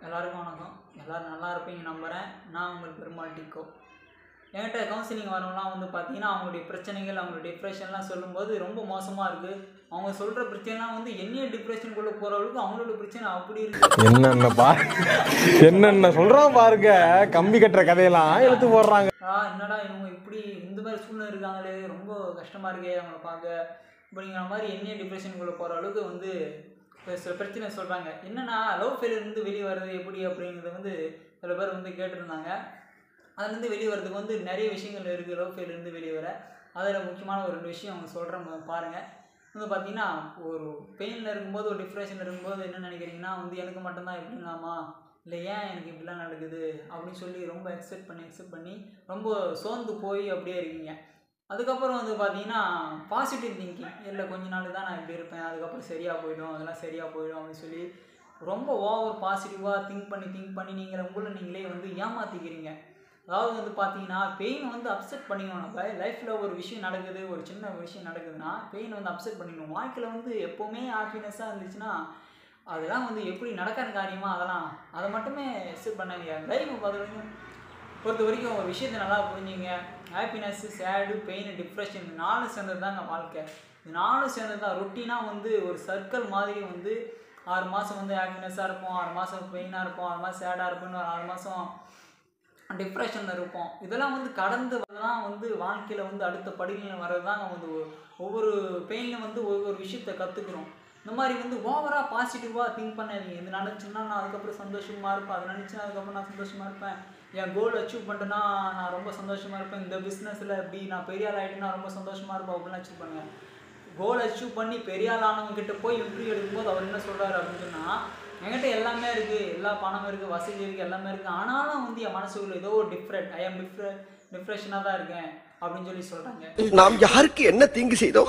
எல்லாருக்கும் வணக்கம் எல்லோரும் நல்லா இருப்பீங்க நம்புகிறேன் நான் உங்கள் பெருமாள் டிக்கோ என்கிட்ட கவுன்சிலிங் வரவங்களாம் வந்து பார்த்தீங்கன்னா அவங்களுடைய பிரச்சனைகள் அவங்களுடைய டிப்ரெஷன்லாம் சொல்லும்போது ரொம்ப மோசமாக இருக்குது அவங்க சொல்கிற பிரச்சனைலாம் வந்து என்னைய டிப்ரெஷனுக்குள்ளே போகிற அளவுக்கு அவங்களோட பிரச்சனை அப்படி இருக்குது என்னென்ன பா என்னென்ன சொல்றான் பாருங்க கம்பி கட்டுற கதையெல்லாம் எடுத்து போடுறாங்க ஆ என்னடா இவங்க இப்படி இந்த மாதிரி சூழ்நிலை இருக்காங்களே ரொம்ப கஷ்டமாக இருக்கே அவங்கள பார்க்க அப்படிங்கிற மாதிரி என்னைய டிப்ரெஷனுக்குள்ளே போகிற அளவுக்கு வந்து இப்ப சில பிரச்சனை சொல்கிறாங்க என்னன்னா லவ் ஃபெயிலிருந்து வெளியே வர்றது எப்படி அப்படிங்கிறத வந்து சில பேர் வந்து கேட்டிருந்தாங்க அதுலேருந்து வெளியே வர்றதுக்கு வந்து நிறைய விஷயங்கள் இருக்குது லவ் ஃபெயிலிருந்து வெளியே வர அதில் முக்கியமான ஒரு ரெண்டு விஷயம் அவங்க சொல்கிறேன் பாருங்கள் வந்து பார்த்தீங்கன்னா ஒரு பெயினில் இருக்கும்போது ஒரு டிப்ரெஷனில் இருக்கும்போது என்ன நினைக்கிறீங்கன்னா வந்து எனக்கு மட்டும்தான் இப்படிங்களாமா இல்லை ஏன் எனக்கு இப்படிலாம் நடக்குது அப்படின்னு சொல்லி ரொம்ப எக்ஸெப்ட் பண்ணி எக்ஸெப்ட் பண்ணி ரொம்ப சோர்ந்து போய் அப்படியே இருக்கீங்க அதுக்கப்புறம் வந்து பார்த்தீங்கன்னா பாசிட்டிவ் திங்கிங் இல்லை கொஞ்ச நாள் தான் நான் இப்படி இருப்பேன் அதுக்கப்புறம் சரியாக போயிடும் அதெல்லாம் சரியாக போயிடும் அப்படின்னு சொல்லி ரொம்ப ஓவர் பாசிட்டிவாக திங்க் பண்ணி திங்க் பண்ணி நீங்கள் உங்களை நீங்களே வந்து ஏமாற்றிக்கிறீங்க அதாவது வந்து பார்த்தீங்கன்னா பெயின் வந்து அப்செட் பண்ணிக்கணும் நம்ம லைஃப்பில் ஒரு விஷயம் நடக்குது ஒரு சின்ன விஷயம் நடக்குதுன்னா பெயின் வந்து அப்செட் பண்ணிக்கணும் வாழ்க்கையில் வந்து எப்போவுமே ஹாப்பினஸ்ஸாக இருந்துச்சுன்னா அதெல்லாம் வந்து எப்படி நடக்கிற காரியமா அதெல்லாம் அதை மட்டுமே அக்செப்ட் பண்ணாங்க லைஃப் பார்த்து பொறுத்த வரைக்கும் ஒரு விஷயத்தை நல்லா புரிஞ்சுங்க ஹாப்பினஸ் சேடு பெயின் டிப்ரெஷன் இந்த நாலும் சேர்ந்தது தாங்க வாழ்க்கை இந்த நாலும் சேர்ந்தது தான் ரொட்டீனாக வந்து ஒரு சர்க்கிள் மாதிரி வந்து ஆறு மாதம் வந்து ஹாப்பினஸ்ஸாக இருப்போம் ஆறு மாதம் பெயினாக இருப்போம் ஆறு மாதம் சேடாக இருப்போம்னு ஒரு ஆறு மாதம் டிப்ரெஷனில் இருப்போம் இதெல்லாம் வந்து கடந்து தான் வந்து வாழ்க்கையில் வந்து அடுத்த படிகளில் வர்றது தான் வந்து ஒ- ஒவ்வொரு பெயினில் வந்து ஒவ்வொரு விஷயத்தை கற்றுக்குறோம் இந்த மாதிரி வந்து ஓவராக பாசிட்டிவாக திங்க் பண்ணாதீங்க இது நினச்சுன்னா நான் அதுக்கப்புறம் சந்தோஷமாக இருப்பேன் அதை நினச்சா அதுக்கப்புறம் நான் சந்தோஷமாக இருப்பேன் என் கோல் அச்சீவ் பண்ணிட்டேன்னா நான் ரொம்ப சந்தோஷமாக இருப்பேன் இந்த பிஸ்னஸில் இப்படி நான் பெரிய ஆள் ஆகிட்டேன்னா ரொம்ப சந்தோஷமாக இருப்பேன் அப்படிலாம் அச்சீவ் பண்ணுவேன் கோல் அச்சீவ் பண்ணி பெரிய ஆள் ஆனவங்க கிட்ட போய் இன்டர்வியூ எடுக்கும்போது அவர் என்ன சொல்றாரு அப்படின்னு சொன்னா என்கிட்ட எல்லாமே இருக்கு எல்லா பணம் இருக்கு வசதி இருக்கு எல்லாமே இருக்கு ஆனாலும் வந்து என் மனசுக்குள்ள ஏதோ ஒரு டிஃப்ரெண்ட் ஐ எம் டிஃப்ரெண்ட் டிப்ரெஷனாக தான் இருக்கேன் அப்படின்னு சொல்லி சொல்றாங்க நாம் யாருக்கு என்ன தீங்கு செய்தோம்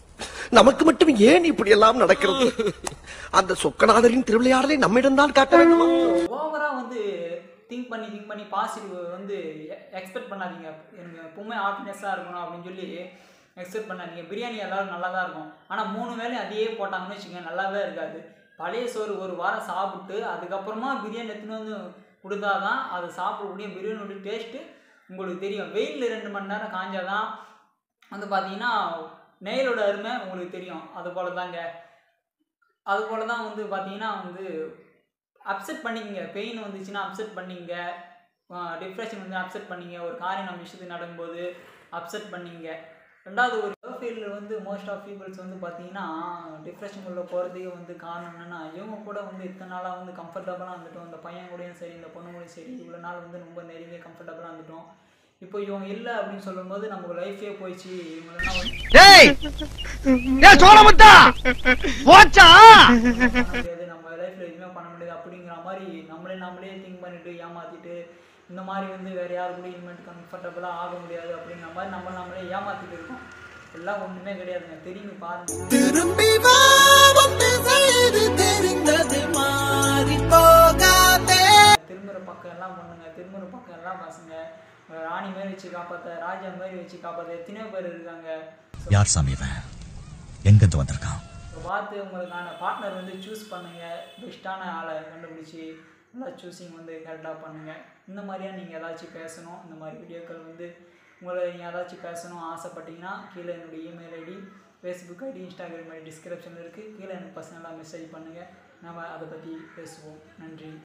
நமக்கு மட்டும் ஏன் இப்படி எல்லாம் நடக்கிறது அந்த சொக்கநாதரின் திருவிளையாடலை நம்மிடம்தான் காட்ட வேண்டுமா ஓவராக வந்து திங்க் பண்ணி திங்க் பண்ணி பாசிட்டிவ் வந்து எக்ஸ்பெக்ட் பண்ணாதீங்க எனக்கு எப்பவுமே ஹாப்பினஸ்ஸாக இருக்கணும் அப்படின்னு சொல்லி எக்ஸ்பெக்ட் பண்ணாதீங்க பிரியாணி எல்லாரும் நல்லா தான் இருக்கும் ஆனால் மூணு வேளையும் அதையே போட்டாங்கன்னு வச்சுக்கோங்க நல்லாவே இருக்காது பழைய சோறு ஒரு வாரம் சாப்பிட்டு அதுக்கப்புறமா பிரியாணி எடுத்துன்னு வந்து கொடுத்தாதான் அதை சாப்பிடக்கூடிய பிரியாணியோட டேஸ்ட்டு உங்களுக்கு தெரியும் வெயிலில் ரெண்டு மணி நேரம் காஞ்சாதான் வந்து பார்த்தீங்கன்னா நெய்லோட அருமை உங்களுக்கு தெரியும் அது போல தாங்க அது போல தான் வந்து பார்த்தீங்கன்னா வந்து அப்செட் பண்ணிக்கங்க பெயின் வந்துச்சுன்னா அப்செட் பண்ணிங்க டிப்ரெஷன் வந்து அப்செட் பண்ணிங்க ஒரு காரியம் நம்ம விஷயத்துக்கு நடக்கும்போது அப்செட் பண்ணிங்க ரெண்டாவது ஒரு ஃபீல்டில் வந்து மோஸ்ட் ஆஃப் பீப்புள்ஸ் வந்து பார்த்தீங்கன்னா டிப்ரெஷனுக்குள்ளே போகிறதுக்கே வந்து காரணம் என்னென்னா இவங்க கூட வந்து இத்தனை நாளாக வந்து கம்ஃபர்டபுளாக இருந்துட்டோம் இந்த பையன் கூடயும் சரி இந்த பொண்ணு கூடயும் சரி இவ்வளோ நாள் வந்து ரொம்ப நெருங்கிய கம்ஃபர்டபுளாக இருந்துட்டோம் இப்போ இவங்க இல்லை அப்படின்னு சொல்லும்போது நமக்கு லைஃபே போயிடுச்சு இவங்களெல்லாம் வந்து டேய் ஏய் சோழமுத்தா போச்சா பண்ண முடியாது நம்ம லைஃப்ல எதுவுமே பண்ண முடியாது அப்படிங்கிற மாதிரி நம்மளே நம்மளே திங்க் பண்ணிட்டு ஏமாத்திட்டு இந்த மாதிரி வந்து வேற யாரு கூட இனிமேட் கம்ஃபர்டபுளாக ஆக முடியாது அப்படிங்கிற மாதிரி நம்ம நம்மளே ஏமாத்திட்டு இருக்கோம் எல்லாம் ஒண்ணுமே கிடையாதுங்க திரும்பி பாருங்க திரும்பி வா வந்து செய்து தெரிந்தது மாறி போகாதே திரும்புற பக்கம் எல்லாம் பண்ணுங்க திரும்புற பக்கம் எல்லாம் பசங்க உங்களை ராணி மாதிரி வச்சு காப்பாத்த ராஜா மாதிரி வச்சு காப்பாத்த எத்தனையோ பேர் இருக்காங்க யார் சாமி இவன் எங்கிருந்து வந்திருக்கான் இப்போ பார்த்து உங்களுக்கான பார்ட்னர் வந்து சூஸ் பண்ணுங்க பெஸ்ட்டான ஆளை கண்டுபிடிச்சி நல்லா சூஸிங் வந்து கரெக்டாக பண்ணுங்க இந்த மாதிரியா நீங்கள் ஏதாச்சும் பேசணும் இந்த மாதிரி வீடியோக்கள் வந்து உங்களை நீங்கள் ஏதாச்சும் பேசணும் ஆசைப்பட்டீங்கன்னா கீழே என்னுடைய email ID Facebook ID Instagram ID டிஸ்கிரிப்ஷனில் இருக்குது கீழே எனக்கு பர்சனலாக மெசேஜ் பண்ணுங்கள் நம்ம அதை பற்றி பேசுவோம் நன்றி